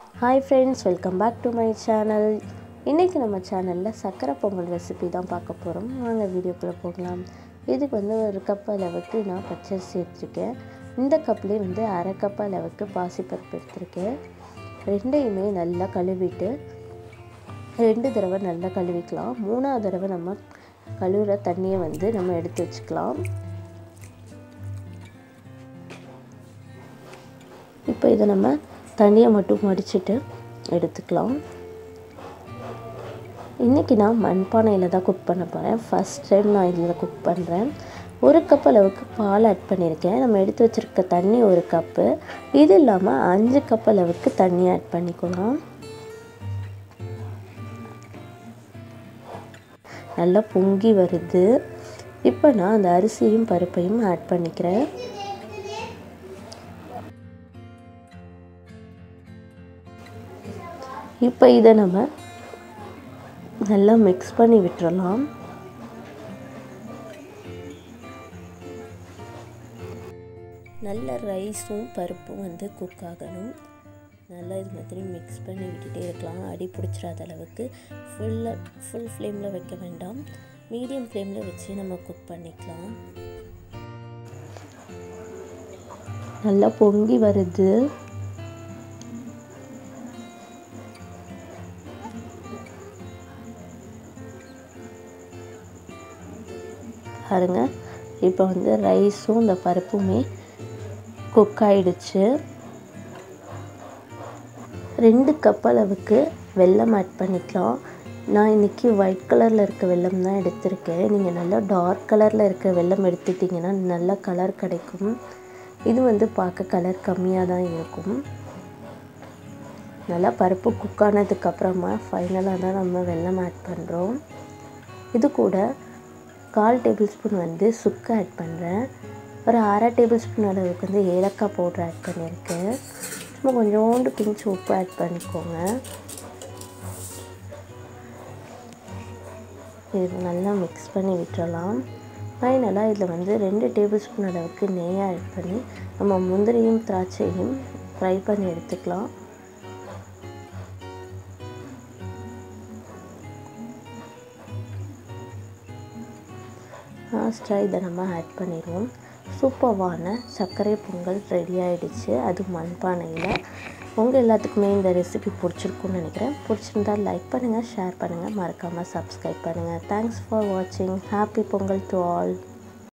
hi friends welcome back to my channel இன்றைக்கி நம்ம சேனலில் சக்கரை பொங்கல் ரெசிபி தான் பார்க்க போகிறோம் வாங்க வீடியோக்குள்ளே போகலாம் இதுக்கு வந்து ஒரு கப் அளவுக்கு நான் பச்சரிசி எடுத்திருக்கேன் இந்த கப்லேயே வந்து அரை கப் அளவுக்கு பாசிப்பருப்பு எடுத்திருக்கேன் ரெண்டையுமே நல்லா கழுவிட்டு ரெண்டு தடவை நல்லா கழுவிக்கலாம் மூணாவது தடவை நம்ம கழுவுற தண்ணியை வந்து நம்ம எடுத்து வச்சுக்கலாம் இப்போ இதை நம்ம தண்ணியை மட்டும் மடிச்சுட்டு எடுத்துக்கலாம் இன்றைக்கி நான் மண்பானையில் தான் குக் பண்ண போகிறேன் ஃபஸ்ட் டைம் நான் இதில் குக் பண்ணுறேன் ஒரு கப் அளவுக்கு பால் ஆட் பண்ணியிருக்கேன் நம்ம எடுத்து வச்சுருக்க தண்ணி ஒரு கப்பு இது இல்லாமல் அஞ்சு கப் அளவுக்கு தண்ணி ஆட் பண்ணிக்கலாம் நல்லா பொங்கி வருது இப்போ நான் அந்த அரிசியும் பருப்பையும் ஆட் பண்ணிக்கிறேன் இப்போ இதை நம்ம நல்லா மிக்ஸ் பண்ணி விட்டுறலாம் நல்ல ரைஸும் பருப்பும் வந்து குக் ஆகணும் நல்லா இது மாதிரி மிக்ஸ் பண்ணி விட்டுட்டே இருக்கலாம் அடி பிடிச்சிடாத அளவுக்கு ஃபுல்லாக ஃபுல் ஃப்ளேமில் வைக்க வேண்டாம் மீடியம் ஃப்ளேமில் வச்சு நம்ம குக் பண்ணிக்கலாம் நல்லா பொங்கி வருது பாருங்க இப்போ வந்து ரைஸும் இந்த பருப்புமே குக் ஆயிடுச்சு ரெண்டு கப் அளவுக்கு வெல்லம் ஆட் பண்ணிக்கலாம் நான் இன்றைக்கி ஒயிட் கலரில் இருக்க வெல்லம் தான் எடுத்திருக்கேன் நீங்கள் நல்லா டார்க் கலரில் இருக்க வெல்லம் எடுத்துட்டிங்கன்னா நல்ல கலர் கிடைக்கும் இது வந்து பார்க்க கலர் கம்மியாக தான் இருக்கும் நல்லா பருப்பு குக் ஆனதுக்கப்புறமா ஃபைனலாக தான் நம்ம வெல்லம் ஆட் பண்ணுறோம் இது கூட கால் டேபிள் ஸ்பூன் வந்து சுக்கு ஆட் பண்ணுறேன் ஒரு அரை டேபிள் ஸ்பூன் அளவுக்கு வந்து ஏலக்காய் பவுட்ரு ஆட் பண்ணியிருக்கேன் சும்மா கொஞ்சோண்டு பிஞ்சு உப்பு ஆட் பண்ணிக்கோங்க இது நல்லா மிக்ஸ் பண்ணி விட்டுறலாம் ஃபைனலாக இதில் வந்து ரெண்டு டேபிள் ஸ்பூன் அளவுக்கு நெய் ஆட் பண்ணி நம்ம முந்திரியும் திராட்சையும் ஃப்ரை பண்ணி எடுத்துக்கலாம் லாஸ்ட்டாக இதை நம்ம ஆட் பண்ணிடுவோம் சூப்பர்வான சர்க்கரை பொங்கல் ரெடி ஆகிடுச்சு அது மண்பானையில் உங்கள் எல்லாத்துக்குமே இந்த ரெசிபி பிடிச்சிருக்குன்னு நினைக்கிறேன் பிடிச்சிருந்தா லைக் பண்ணுங்கள் ஷேர் பண்ணுங்கள் மறக்காமல் சப்ஸ்கிரைப் பண்ணுங்கள் தேங்க்ஸ் ஃபார் வாட்சிங் ஹாப்பி பொங்கல் டு ஆல்